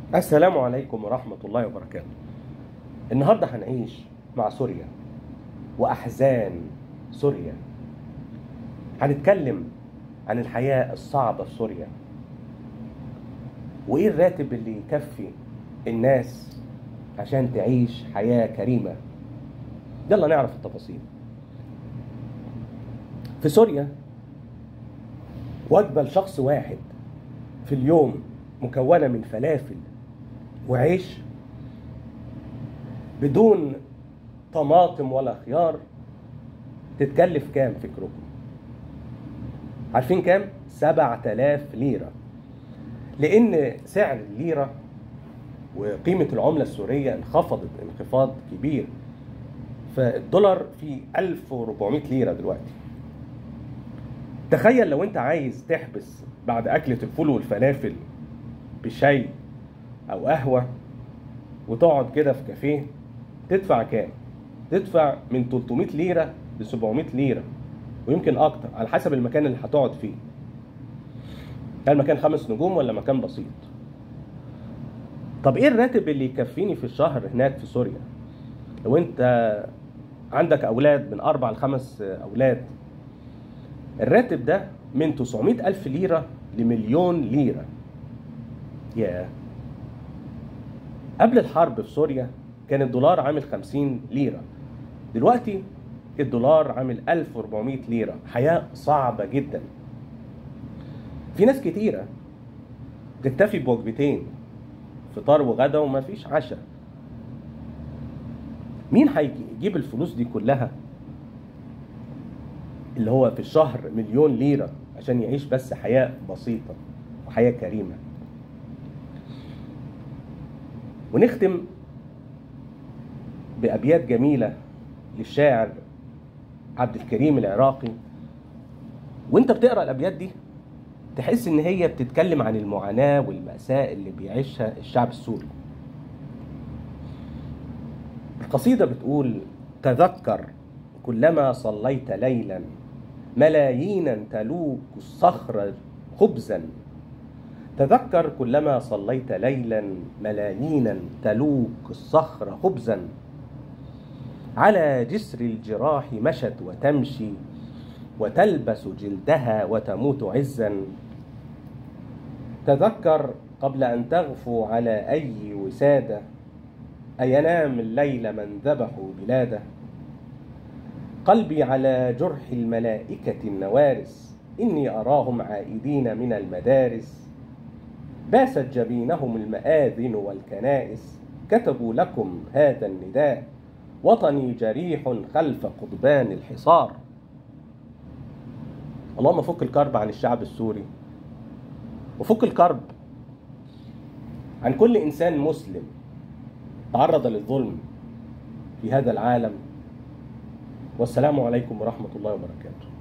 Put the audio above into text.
السلام عليكم ورحمة الله وبركاته. النهارده هنعيش مع سوريا وأحزان سوريا. هنتكلم عن الحياة الصعبة في سوريا. وإيه الراتب اللي يكفي الناس عشان تعيش حياة كريمة. يلا نعرف التفاصيل. في سوريا وجبة لشخص واحد في اليوم مكونة من فلافل وعيش بدون طماطم ولا خيار تتكلف كام فكركم عارفين كام 7000 ليرة لأن سعر الليرة وقيمة العملة السورية انخفضت انخفاض كبير فالدولار في 1400 ليرة دلوقتي تخيل لو انت عايز تحبس بعد أكلة الفول والفلافل بشاي او قهوه وتقعد كده في كافيه تدفع كام تدفع من 300 ليره ل 700 ليره ويمكن اكتر على حسب المكان اللي هتقعد فيه هل مكان خمس نجوم ولا مكان بسيط طب ايه الراتب اللي يكفيني في الشهر هناك في سوريا لو انت عندك اولاد من اربع لخمس اولاد الراتب ده من 900 الف ليره لمليون ليره ياه قبل الحرب في سوريا كان الدولار عامل 50 ليرة دلوقتي الدولار عامل 1400 ليرة حياة صعبة جدا في ناس كتيرة بتكتفي بوجبتين فطار وغدا وما فيش عشاء مين هيجيب الفلوس دي كلها اللي هو في الشهر مليون ليرة عشان يعيش بس حياة بسيطة وحياة كريمة ونختم بأبيات جميلة للشاعر عبد الكريم العراقي وانت بتقرا الابيات دي تحس ان هي بتتكلم عن المعاناه والماساه اللي بيعيشها الشعب السوري القصيده بتقول تذكر كلما صليت ليلا ملايينا تلوك الصخر خبزا تذكر كلما صليت ليلا ملايينا تلوك الصخر خبزا على جسر الجراح مشت وتمشي وتلبس جلدها وتموت عزا تذكر قبل ان تغفو على اي وساده اينام الليل من ذبحوا بلاده قلبي على جرح الملائكه النوارس اني اراهم عائدين من المدارس باست جبينهم المآذن والكنائس كتبوا لكم هذا النداء وطني جريح خلف قضبان الحصار اللهم فك الكرب عن الشعب السوري وفك الكرب عن كل انسان مسلم تعرض للظلم في هذا العالم والسلام عليكم ورحمه الله وبركاته